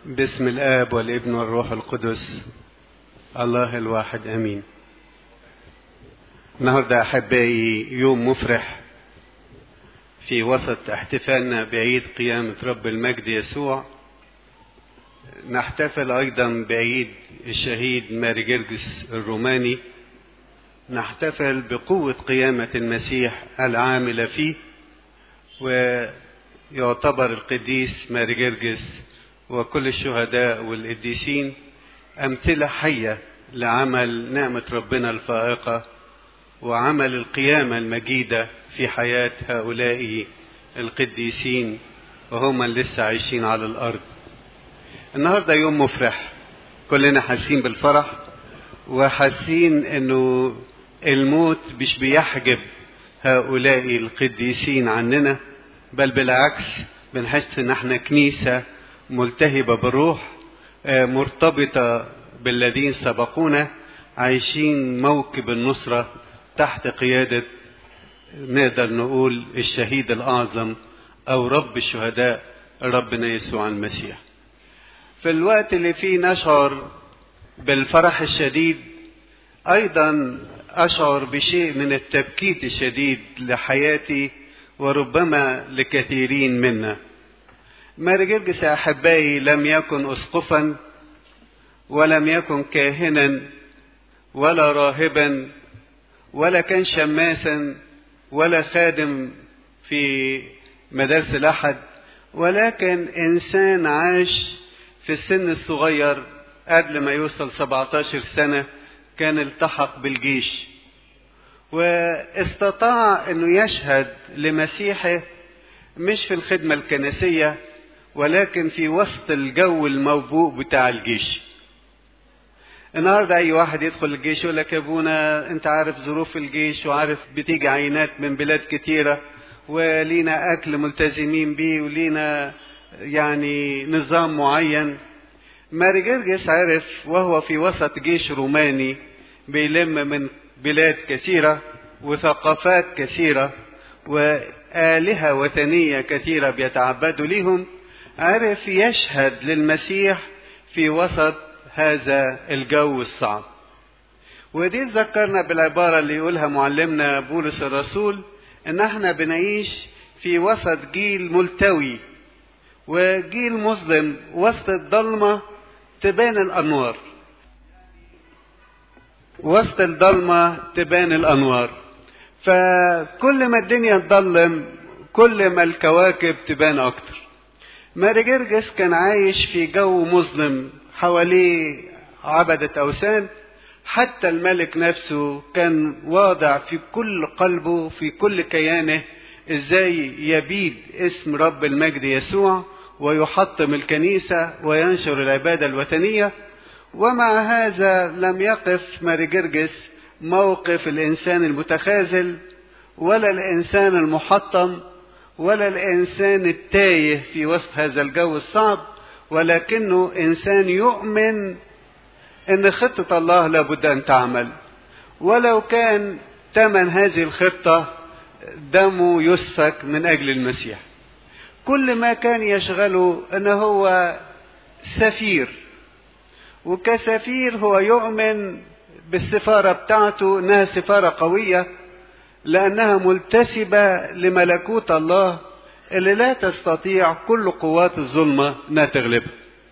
باسم الآب والابن والروح القدس الله الواحد أمين النهاردة أحبائي يوم مفرح في وسط احتفالنا بعيد قيامة رب المجد يسوع نحتفل أيضا بعيد الشهيد ماري جرجس الروماني نحتفل بقوة قيامة المسيح العاملة فيه ويعتبر القديس ماري جرجس وكل الشهداء والقديسين أمثلة حية لعمل نعمة ربنا الفائقة وعمل القيامة المجيدة في حياة هؤلاء القديسين وهم لسه عايشين على الأرض النهاردة يوم مفرح كلنا حاسين بالفرح وحاسين انه الموت مش بيحجب هؤلاء القديسين عننا بل بالعكس بنحس ان احنا كنيسة ملتهبة بالروح مرتبطة بالذين سبقونا عايشين موكب النصرة تحت قيادة نقدر نقول الشهيد الأعظم أو رب الشهداء ربنا يسوع المسيح في الوقت اللي فيه نشعر بالفرح الشديد أيضا أشعر بشيء من التبكيت الشديد لحياتي وربما لكثيرين منا ماري جرجس أحبائي لم يكن أسقفا ولم يكن كاهنا ولا راهبا ولا كان شماسا ولا خادم في مدارس الأحد ولكن إنسان عاش في السن الصغير قبل ما يوصل 17 سنة كان التحق بالجيش واستطاع انه يشهد لمسيحه مش في الخدمة الكنسية ولكن في وسط الجو الموبوء بتاع الجيش النهارده اي واحد يدخل الجيش يقول لك يا ابونا انت عارف ظروف الجيش وعارف بتيجي عينات من بلاد كتيره ولينا اكل ملتزمين بيه ولينا يعني نظام معين ماري جرجس عرف وهو في وسط جيش روماني بيلم من بلاد كثيرة وثقافات كثيرة وآلهة وثنية كثيرة بيتعبدوا ليهم عرف يشهد للمسيح في وسط هذا الجو الصعب ودي تذكرنا بالعبارة اللي يقولها معلمنا بولس الرسول ان احنا بنعيش في وسط جيل ملتوي وجيل مظلم وسط الضلمة تبان الأنوار وسط الضلمة تبان الأنوار فكل ما الدنيا تضلم كل ما الكواكب تبان أكتر ماري جرجس كان عايش في جو مظلم حواليه عبدة أوثان حتى الملك نفسه كان واضع في كل قلبه في كل كيانه ازاي يبيد اسم رب المجد يسوع ويحطم الكنيسة وينشر العبادة الوثنية ومع هذا لم يقف ماري جرجس موقف الإنسان المتخاذل ولا الإنسان المحطم ولا الإنسان التايه في وسط هذا الجو الصعب ولكنه إنسان يؤمن أن خطة الله لابد أن تعمل ولو كان ثمن هذه الخطة دمه يسفك من أجل المسيح كل ما كان يشغله ان هو سفير وكسفير هو يؤمن بالسفارة بتاعته انها سفارة قوية لانها ملتسبة لملكوت الله اللي لا تستطيع كل قوات الظلمة انها تغلبها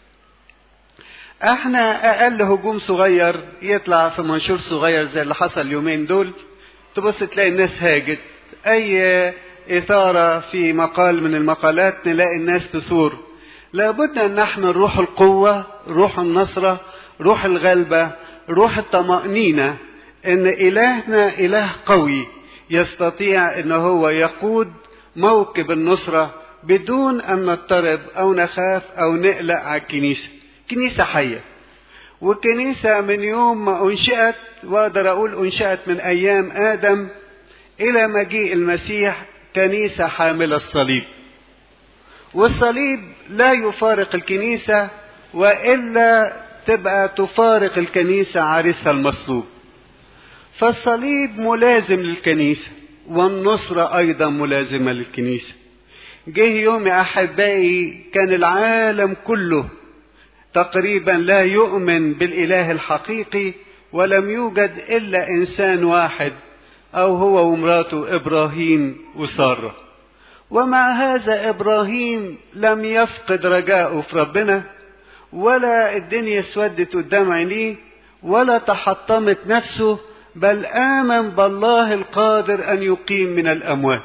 احنا اقل هجوم صغير يطلع في منشور صغير زي اللي حصل اليومين دول تبص تلاقي الناس هاجت اي إثارة في مقال من المقالات نلاقي الناس تثور لابد أن نحن روح القوة روح النصرة روح الغلبة روح الطمأنينة أن إلهنا إله قوي يستطيع أن هو يقود موكب النصرة بدون أن نضطرب أو نخاف أو نقلق على الكنيسة كنيسة حية والكنيسة من يوم ما أنشأت وأقدر أقول أنشأت من أيام آدم إلى مجيء المسيح كنيسة حاملة الصليب والصليب لا يفارق الكنيسة وإلا تبقى تفارق الكنيسة عريسها المصلوب فالصليب ملازم للكنيسة والنصرة أيضا ملازمة للكنيسة جه يوم يا أحبائي كان العالم كله تقريبا لا يؤمن بالاله الحقيقي ولم يوجد الا انسان واحد او هو ومراته ابراهيم وساره ومع هذا ابراهيم لم يفقد رجاءه في ربنا ولا الدنيا اسودت قدام عينيه ولا تحطمت نفسه بل امن بالله القادر ان يقيم من الاموات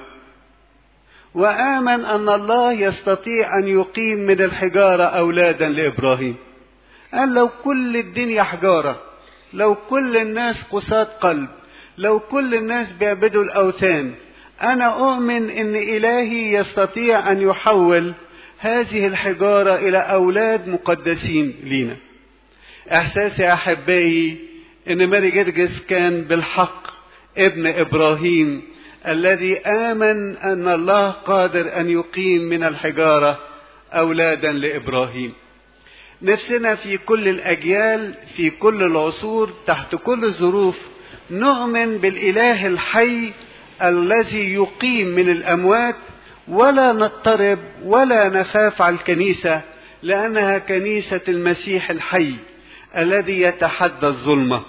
وامن ان الله يستطيع ان يقيم من الحجاره اولادا لابراهيم قال لو كل الدنيا حجاره لو كل الناس قساة قلب لو كل الناس بيعبدوا الاوثان انا اؤمن ان الهي يستطيع ان يحول هذه الحجاره الى اولاد مقدسين لينا احساسي يا احبائي ان ماري جرجس كان بالحق ابن ابراهيم الذي امن ان الله قادر ان يقيم من الحجاره اولادا لابراهيم نفسنا في كل الاجيال في كل العصور تحت كل الظروف نؤمن بالاله الحي الذي يقيم من الاموات ولا نضطرب ولا نخاف على الكنيسه لانها كنيسه المسيح الحي الذي يتحدى الظلمه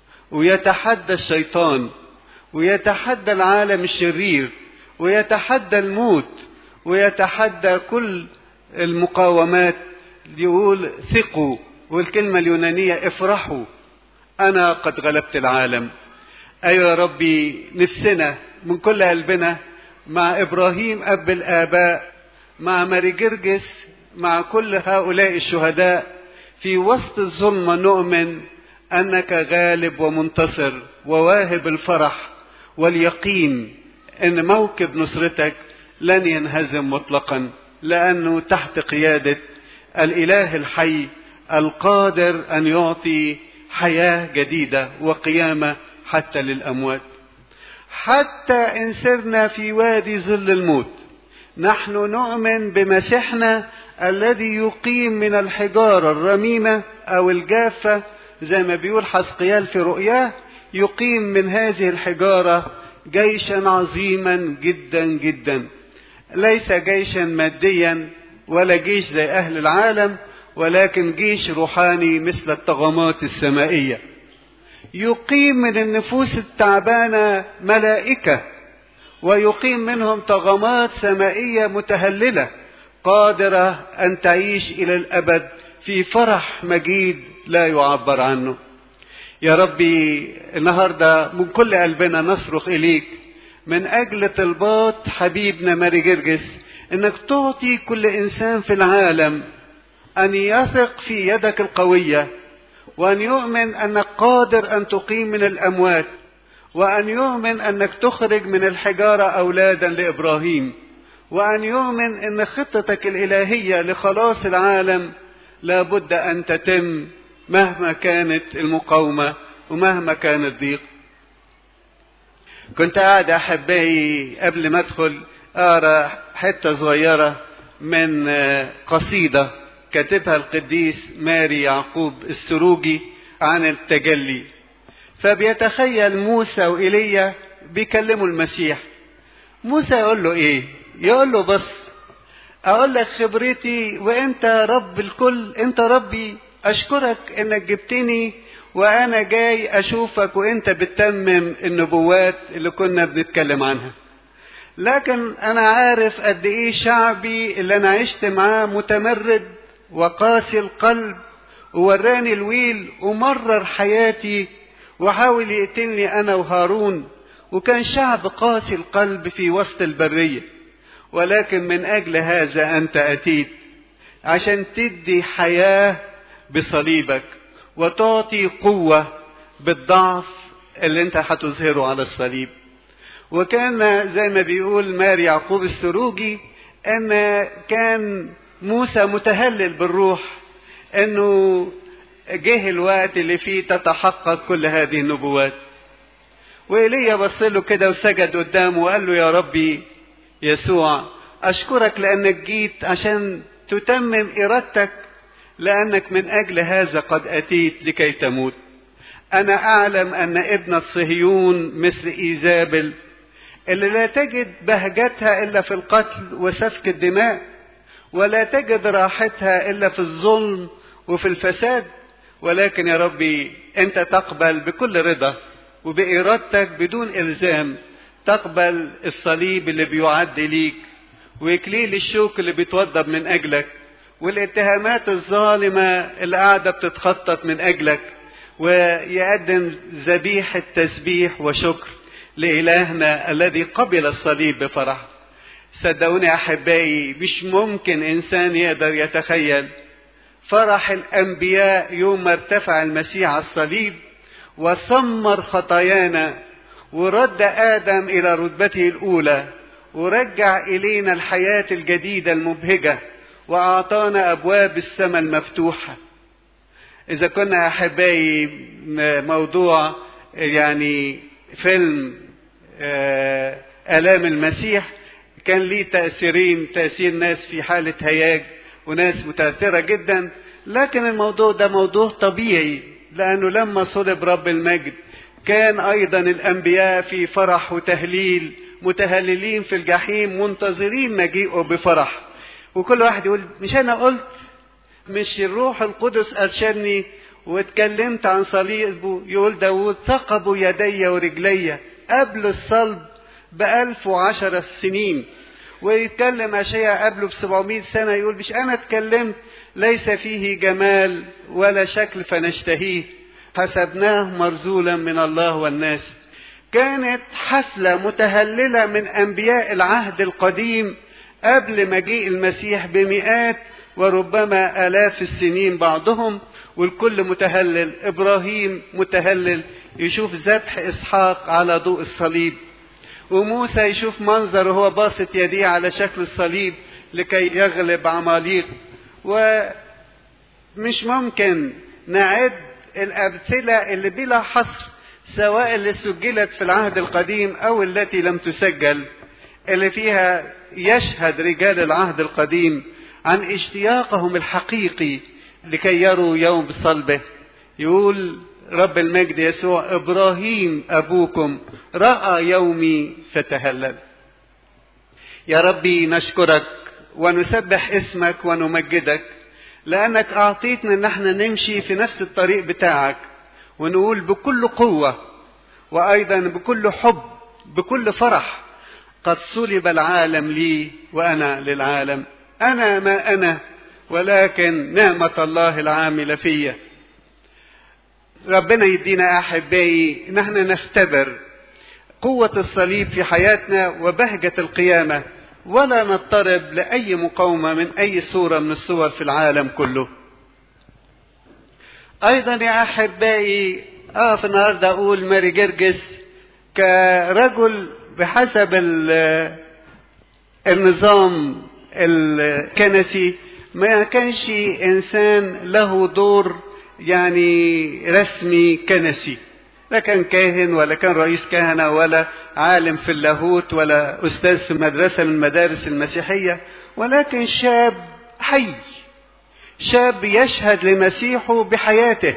ويتحدى الشيطان ويتحدى العالم الشرير ويتحدى الموت ويتحدى كل المقاومات يقول ثقوا والكلمة اليونانية افرحوا أنا قد غلبت العالم أيوة يا ربي نفسنا من كل قلبنا مع إبراهيم أب الآباء مع ماري جرجس مع كل هؤلاء الشهداء في وسط الظلمة نؤمن أنك غالب ومنتصر وواهب الفرح واليقين أن موكب نصرتك لن ينهزم مطلقا لأنه تحت قيادة الإله الحي القادر أن يعطي حياة جديدة وقيامة حتى للأموات حتى إن سرنا في وادي ظل الموت نحن نؤمن بمسيحنا الذي يقيم من الحجارة الرميمة أو الجافة زي ما بيقول حسقيال في رؤياه يقيم من هذه الحجارة جيشا عظيما جدا جدا ليس جيشا ماديا ولا جيش زي أهل العالم ولكن جيش روحاني مثل الطغمات السمائية يقيم من النفوس التعبانة ملائكة ويقيم منهم طغمات سمائية متهللة قادرة أن تعيش إلى الأبد في فرح مجيد لا يعبر عنه يا ربي النهاردة من كل قلبنا نصرخ إليك من أجل طلبات حبيبنا ماري جرجس انك تعطي كل انسان في العالم ان يثق في يدك القويه وان يؤمن انك قادر ان تقيم من الاموات وان يؤمن انك تخرج من الحجاره اولادا لابراهيم وان يؤمن ان خطتك الالهيه لخلاص العالم لابد ان تتم مهما كانت المقاومه ومهما كان الضيق كنت قاعد احبائي قبل ما ادخل اقرا حته صغيره من قصيده كاتبها القديس ماري يعقوب السروجي عن التجلي فبيتخيل موسى وإيليا بيكلموا المسيح موسى يقول له ايه يقول له بص اقول لك خبرتي وانت رب الكل انت ربي اشكرك انك جبتني وانا جاي اشوفك وانت بتتمم النبوات اللي كنا بنتكلم عنها لكن انا عارف قد ايه شعبي اللي انا عشت معاه متمرد وقاسي القلب ووراني الويل ومرر حياتي وحاول يقتلني انا وهارون وكان شعب قاسي القلب في وسط البريه ولكن من اجل هذا انت اتيت عشان تدي حياه بصليبك وتعطي قوه بالضعف اللي انت هتظهره على الصليب وكان زي ما بيقول ماري يعقوب السروجي ان كان موسى متهلل بالروح انه جه الوقت اللي فيه تتحقق كل هذه النبوات وإيليا بص له كده وسجد قدامه وقال له يا ربي يسوع أشكرك لأنك جيت عشان تتمم إرادتك لأنك من أجل هذا قد أتيت لكي تموت أنا أعلم أن ابنة صهيون مثل إيزابل اللي لا تجد بهجتها إلا في القتل وسفك الدماء ولا تجد راحتها إلا في الظلم وفي الفساد ولكن يا ربي انت تقبل بكل رضا وبإرادتك بدون إلزام تقبل الصليب اللي بيعد ليك وإكليل الشوك اللي بيتوضب من أجلك والاتهامات الظالمة اللي قاعدة بتتخطط من أجلك ويقدم ذبيحة تسبيح وشكر لإلهنا الذي قبل الصليب بفرح صدقوني أحبائي مش ممكن إنسان يقدر يتخيل فرح الأنبياء يوم ما ارتفع المسيح على الصليب وسمر خطايانا ورد آدم إلى رتبته الأولى ورجع إلينا الحياة الجديدة المبهجة وأعطانا أبواب السماء المفتوحة إذا كنا أحبائي موضوع يعني فيلم آلام المسيح كان ليه تأثيرين تأثير ناس في حالة هياج وناس متأثرة جدا لكن الموضوع ده موضوع طبيعي لأنه لما صلب رب المجد كان أيضا الأنبياء في فرح وتهليل متهللين في الجحيم منتظرين مجيئه بفرح وكل واحد يقول مش أنا قلت مش الروح القدس أرشدني واتكلمت عن صليبه يقول داود ثقبوا يدي ورجلي قبل الصلب بألف وعشرة سنين ويتكلم أشياء قبله بسبعمائة سنة يقول مش أنا اتكلمت ليس فيه جمال ولا شكل فنشتهيه حسبناه مرزولا من الله والناس كانت حفلة متهللة من أنبياء العهد القديم قبل مجيء المسيح بمئات وربما آلاف السنين بعضهم والكل متهلل إبراهيم متهلل يشوف ذبح إسحاق على ضوء الصليب وموسى يشوف منظر وهو باسط يديه على شكل الصليب لكي يغلب عماليق ومش ممكن نعد الأمثلة اللي بلا حصر سواء اللي سجلت في العهد القديم أو التي لم تسجل اللي فيها يشهد رجال العهد القديم عن اشتياقهم الحقيقي لكي يروا يوم صلبه يقول رب المجد يسوع ابراهيم ابوكم راى يومي فتهلل يا ربي نشكرك ونسبح اسمك ونمجدك لانك اعطيتنا ان احنا نمشي في نفس الطريق بتاعك ونقول بكل قوه وايضا بكل حب بكل فرح قد صلب العالم لي وانا للعالم انا ما انا ولكن نعمه الله العامله فيا ربنا يدينا احبائي ان احنا نختبر قوه الصليب في حياتنا وبهجه القيامه ولا نضطرب لاي مقاومه من اي صوره من الصور في العالم كله ايضا يا احبائي اقف النهارده اقول ماري جرجس كرجل بحسب النظام الكنسي ما كانش انسان له دور يعني رسمي كنسي لا كان كاهن ولا كان رئيس كهنة ولا عالم في اللاهوت ولا أستاذ في مدرسة من مدارس المسيحية ولكن شاب حي شاب يشهد لمسيحه بحياته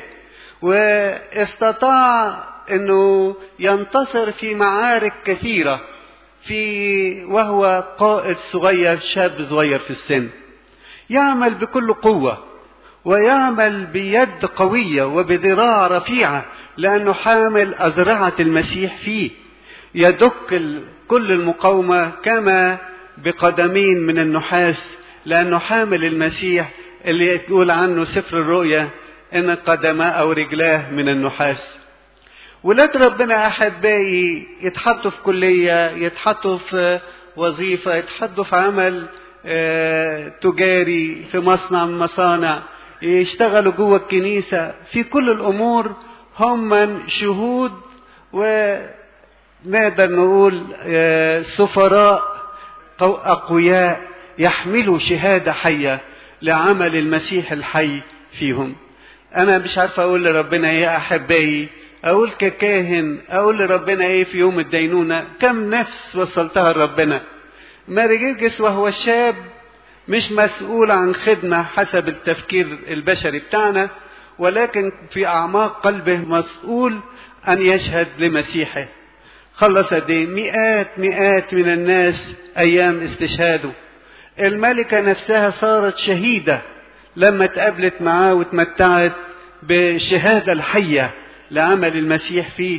واستطاع انه ينتصر في معارك كثيرة في وهو قائد صغير شاب صغير في السن يعمل بكل قوة ويعمل بيد قوية وبذراع رفيعة لأنه حامل أزرعة المسيح فيه يدك كل المقاومة كما بقدمين من النحاس لأنه حامل المسيح اللي يقول عنه سفر الرؤيا إن قدماه أو رجلاه من النحاس ولاد ربنا أحبائي يتحطوا في كلية يتحطوا في وظيفة يتحطوا في عمل تجاري في مصنع من المصانع يشتغلوا جوه الكنيسة في كل الأمور هم شهود ونقدر نقول سفراء أقوياء يحملوا شهادة حية لعمل المسيح الحي فيهم أنا مش عارف أقول لربنا يا أحبائي أقول ككاهن أقول لربنا إيه في يوم الدينونة كم نفس وصلتها لربنا ماري جرجس وهو شاب مش مسؤول عن خدمة حسب التفكير البشري بتاعنا ولكن في أعماق قلبه مسؤول أن يشهد لمسيحه خلص قد مئات مئات من الناس أيام استشهاده الملكة نفسها صارت شهيدة لما اتقابلت معاه واتمتعت بالشهادة الحية لعمل المسيح فيه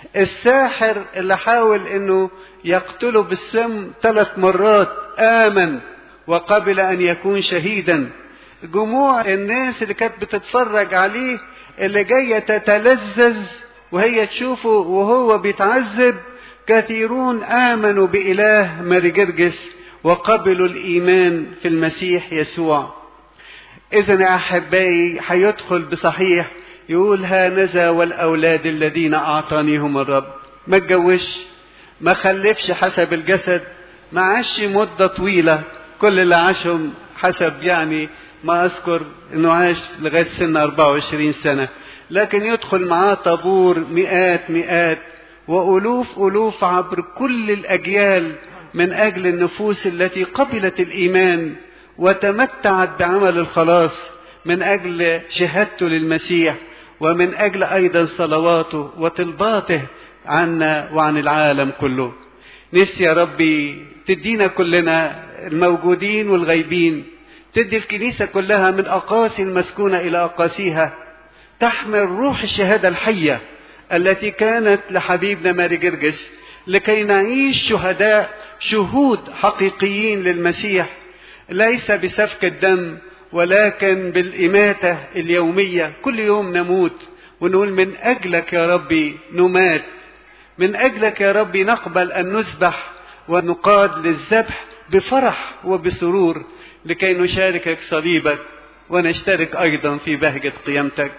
الساحر اللي حاول انه يقتله بالسم ثلاث مرات امن وقبل ان يكون شهيدا جموع الناس اللي كانت بتتفرج عليه اللي جايه تتلذذ وهي تشوفه وهو بيتعذب كثيرون امنوا باله ماري جرجس وقبلوا الايمان في المسيح يسوع اذا يا احبائي هيدخل بصحيح يقول هانذا والاولاد الذين اعطانيهم الرب ما اتجوزش ما خلفش حسب الجسد ما عاش مده طويله كل اللي عاشهم حسب يعني ما اذكر انه عاش لغايه سن 24 سنه لكن يدخل معاه طابور مئات مئات والوف الوف عبر كل الاجيال من اجل النفوس التي قبلت الايمان وتمتعت بعمل الخلاص من اجل شهادته للمسيح ومن اجل ايضا صلواته وطلباته عنا وعن العالم كله نفسي يا ربي تدينا كلنا الموجودين والغيبين تدي الكنيسة كلها من أقاصي المسكونة إلى أقاصيها تحمل روح الشهادة الحية التي كانت لحبيبنا ماري جرجس لكي نعيش شهداء شهود حقيقيين للمسيح ليس بسفك الدم ولكن بالإماتة اليومية كل يوم نموت ونقول من أجلك يا ربي نمات من أجلك يا ربي نقبل أن نذبح ونقاد للذبح بفرح وبسرور لكي نشاركك صليبك ونشترك أيضا في بهجة قيامتك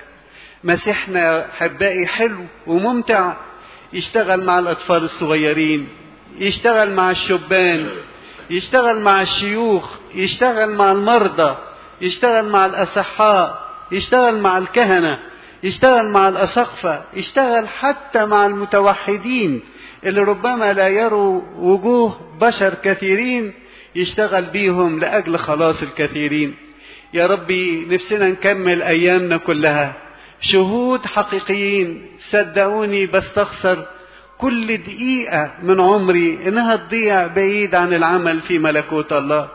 مسيحنا حبائي حلو وممتع يشتغل مع الأطفال الصغيرين يشتغل مع الشبان يشتغل مع الشيوخ يشتغل مع المرضى يشتغل مع الأصحاء يشتغل مع الكهنة يشتغل مع الأسقفة يشتغل حتى مع المتوحدين اللي ربما لا يروا وجوه بشر كثيرين يشتغل بيهم لأجل خلاص الكثيرين يا ربي نفسنا نكمل أيامنا كلها شهود حقيقيين صدقوني بستخسر كل دقيقة من عمري إنها تضيع بعيد عن العمل في ملكوت الله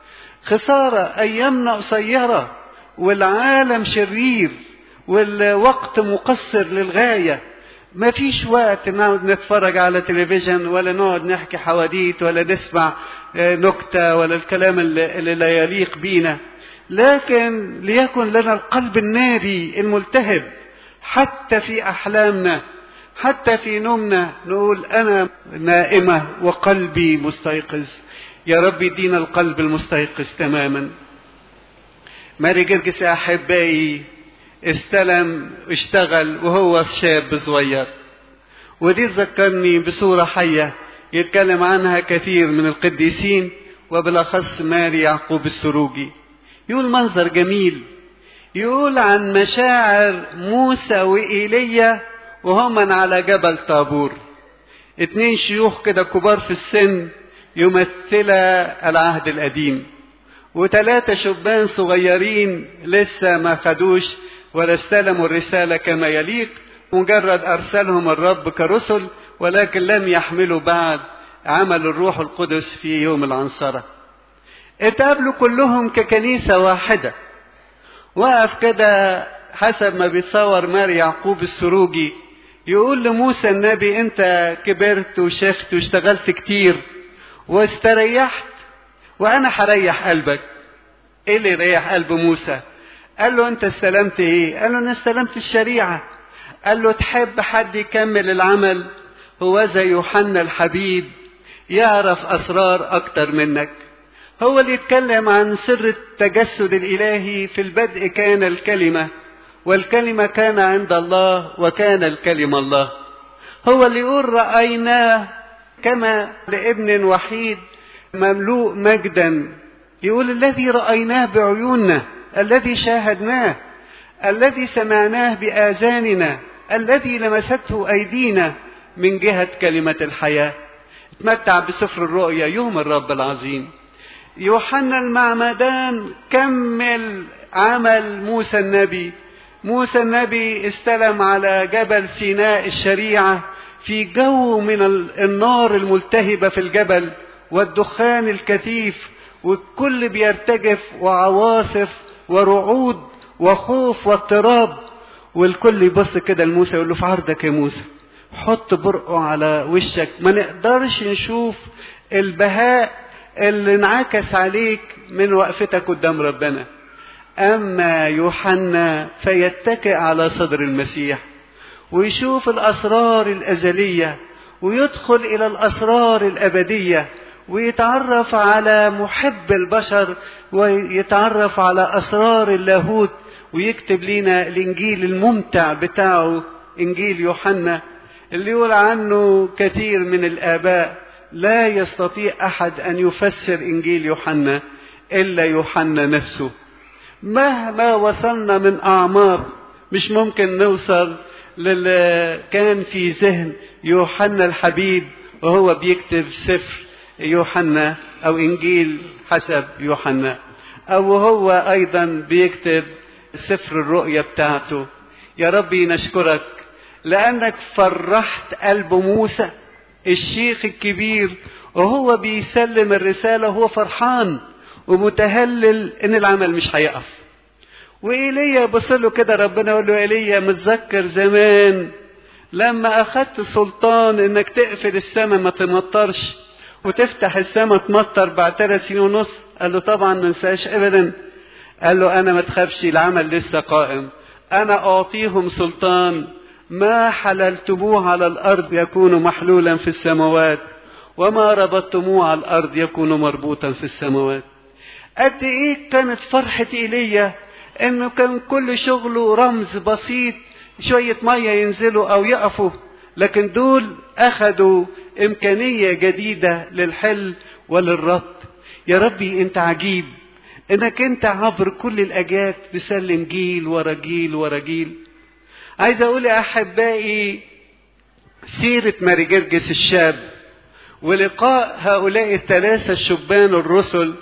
خسارة أيامنا قصيرة والعالم شرير والوقت مقصر للغاية ما فيش وقت نقعد نتفرج على تلفزيون ولا نقعد نحكي حواديت ولا نسمع نكتة ولا الكلام اللي لا يليق بينا لكن ليكن لنا القلب الناري الملتهب حتى في أحلامنا حتى في نومنا نقول أنا نائمة وقلبي مستيقظ يا رب يدينا القلب المستيقظ تماما ماري جرجس يا أحبائي استلم اشتغل وهو شاب صغير ودي تذكرني بصورة حية يتكلم عنها كثير من القديسين وبالأخص ماري يعقوب السروجي يقول منظر جميل يقول عن مشاعر موسى وإيليا وهما على جبل طابور اتنين شيوخ كده كبار في السن يمثلا العهد القديم وثلاثة شبان صغيرين لسه ما خدوش ولا استلموا الرسالة كما يليق مجرد أرسلهم الرب كرسل ولكن لم يحملوا بعد عمل الروح القدس في يوم العنصرة اتقابلوا كلهم ككنيسة واحدة وقف كده حسب ما بيتصور ماري يعقوب السروجي يقول لموسى النبي انت كبرت وشخت واشتغلت كتير واستريحت وانا هريح قلبك ايه اللي يريح قلب موسى قال له انت استلمت ايه قال له انا استلمت الشريعة قال له تحب حد يكمل العمل هو زي يوحنا الحبيب يعرف اسرار اكتر منك هو اللي يتكلم عن سر التجسد الالهي في البدء كان الكلمه والكلمه كان عند الله وكان الكلمه الله هو اللي يقول رايناه كما لابن وحيد مملوء مجدا يقول الذي رايناه بعيوننا الذي شاهدناه الذي سمعناه باذاننا الذي لمسته ايدينا من جهه كلمه الحياه اتمتع بسفر الرؤيا يوم الرب العظيم يوحنا المعمدان كمل عمل موسى النبي موسى النبي استلم على جبل سيناء الشريعه في جو من النار الملتهبه في الجبل والدخان الكثيف والكل بيرتجف وعواصف ورعود وخوف واضطراب والكل يبص كده لموسى يقول له في عرضك يا موسى حط برقه على وشك ما نقدرش نشوف البهاء اللي انعكس عليك من وقفتك قدام ربنا اما يوحنا فيتكئ على صدر المسيح ويشوف الاسرار الازليه ويدخل الى الاسرار الابديه ويتعرف على محب البشر ويتعرف على اسرار اللاهوت ويكتب لنا الانجيل الممتع بتاعه انجيل يوحنا اللي يقول عنه كثير من الاباء لا يستطيع احد ان يفسر انجيل يوحنا الا يوحنا نفسه مهما وصلنا من اعماق مش ممكن نوصل للي كان في ذهن يوحنا الحبيب وهو بيكتب سفر يوحنا او انجيل حسب يوحنا او هو ايضا بيكتب سفر الرؤيا بتاعته يا ربي نشكرك لانك فرحت قلب موسى الشيخ الكبير وهو بيسلم الرساله وهو فرحان ومتهلل ان العمل مش هيقف وايليا بص له كده ربنا يقول له ايليا متذكر زمان لما اخدت سلطان انك تقفل السماء ما تمطرش وتفتح السماء تمطر بعد ثلاث سنين ونص قال له طبعا ما انساش ابدا قال له انا ما تخافش العمل لسه قائم انا اعطيهم سلطان ما حللتموه على الارض يكون محلولا في السماوات وما ربطتموه على الارض يكون مربوطا في السماوات قد ايه كانت فرحة ايليا انه كان كل شغله رمز بسيط شوية مية ينزلوا او يقفوا لكن دول اخذوا امكانية جديدة للحل وللربط يا ربي انت عجيب انك انت عبر كل الاجات تسلم جيل ورا جيل ورا جيل عايز اقول يا احبائي سيرة ماري جرجس الشاب ولقاء هؤلاء الثلاثة الشبان الرسل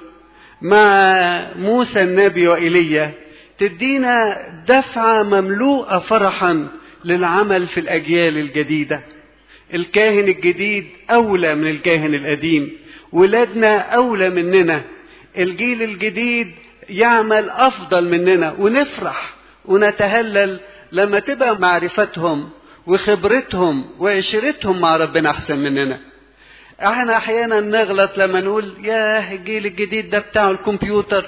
مع موسى النبي وإيليا تدينا دفعة مملوءة فرحا للعمل في الأجيال الجديدة الكاهن الجديد أولى من الكاهن القديم ولادنا أولى مننا الجيل الجديد يعمل أفضل مننا ونفرح ونتهلل لما تبقى معرفتهم وخبرتهم وعشرتهم مع ربنا أحسن مننا احنا احيانا نغلط لما نقول ياه الجيل الجديد ده بتاع الكمبيوتر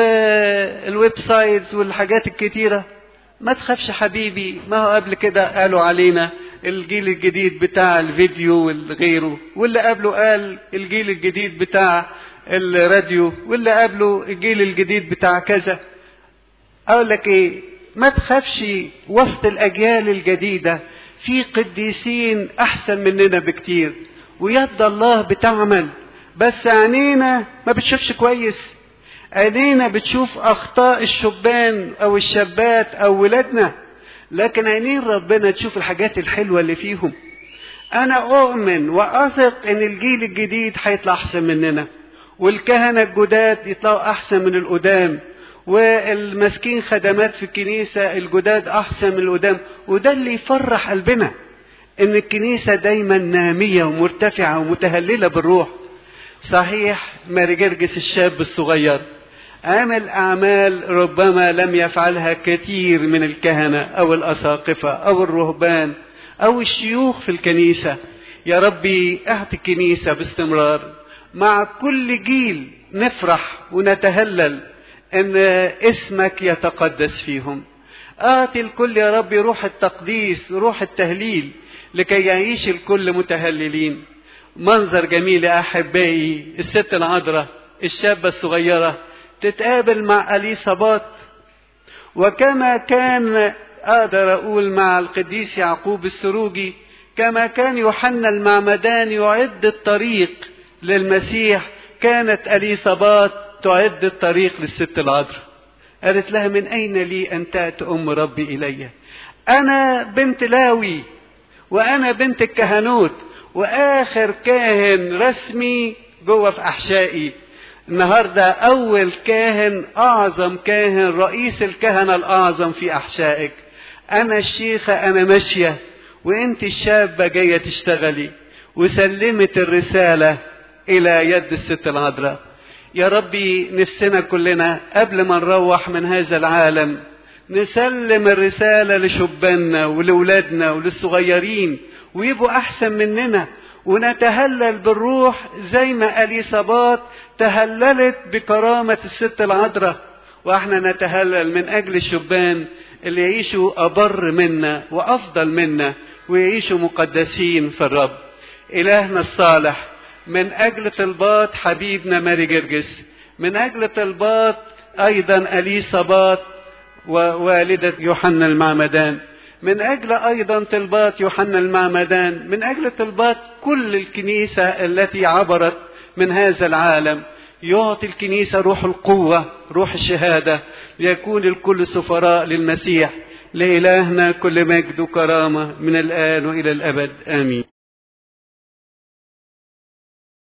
والويب سايتس والحاجات الكتيره ما تخافش حبيبي ما هو قبل كده قالوا علينا الجيل الجديد بتاع الفيديو والغيره واللي قبله قال الجيل الجديد بتاع الراديو واللي قبله الجيل الجديد بتاع كذا اقول لك ايه ما تخافش وسط الاجيال الجديده في قديسين احسن مننا بكتير ويد الله بتعمل بس عينينا ما بتشوفش كويس عينينا بتشوف اخطاء الشبان او الشابات او ولادنا لكن عينين ربنا تشوف الحاجات الحلوه اللي فيهم انا اؤمن واثق ان الجيل الجديد هيطلع احسن مننا والكهنه الجداد يطلعوا احسن من القدام والمسكين خدمات في الكنيسه الجداد احسن من القدام وده اللي يفرح قلبنا ان الكنيسة دايما نامية ومرتفعة ومتهللة بالروح صحيح ماري جرجس الشاب الصغير عمل أعمال ربما لم يفعلها كثير من الكهنة أو الأساقفة أو الرهبان أو الشيوخ في الكنيسة يا ربي اعطي الكنيسة باستمرار مع كل جيل نفرح ونتهلل ان اسمك يتقدس فيهم اعطي الكل يا ربي روح التقديس روح التهليل لكي يعيش الكل متهللين منظر جميل يا احبائي الست العذراء الشابه الصغيره تتقابل مع اليصابات وكما كان اقدر اقول مع القديس يعقوب السروجي كما كان يوحنا المعمدان يعد الطريق للمسيح كانت اليصابات تعد الطريق للست العذراء قالت لها من اين لي ان تاتي ام ربي الي انا بنت لاوي وانا بنت الكهنوت واخر كاهن رسمي جوه في احشائي النهارده اول كاهن اعظم كاهن رئيس الكهنه الاعظم في احشائك انا الشيخه انا ماشيه وانت الشابه جايه تشتغلي وسلمت الرساله الى يد الست العذراء يا ربي نفسنا كلنا قبل ما نروح من هذا العالم نسلم الرسالة لشباننا ولولادنا وللصغيرين ويبقوا أحسن مننا ونتهلل بالروح زي ما أليصابات تهللت بكرامة الست العذراء واحنا نتهلل من أجل الشبان اللي يعيشوا أبر منا وأفضل منا ويعيشوا مقدسين في الرب إلهنا الصالح من أجل طلبات حبيبنا ماري جرجس من أجل طلبات أيضا أليصابات ووالدة يوحنا المعمدان من أجل أيضا طلبات يوحنا المعمدان من أجل طلبات كل الكنيسة التي عبرت من هذا العالم يعطي الكنيسة روح القوة روح الشهادة ليكون الكل سفراء للمسيح لإلهنا كل مجد وكرامة من الآن وإلى الأبد آمين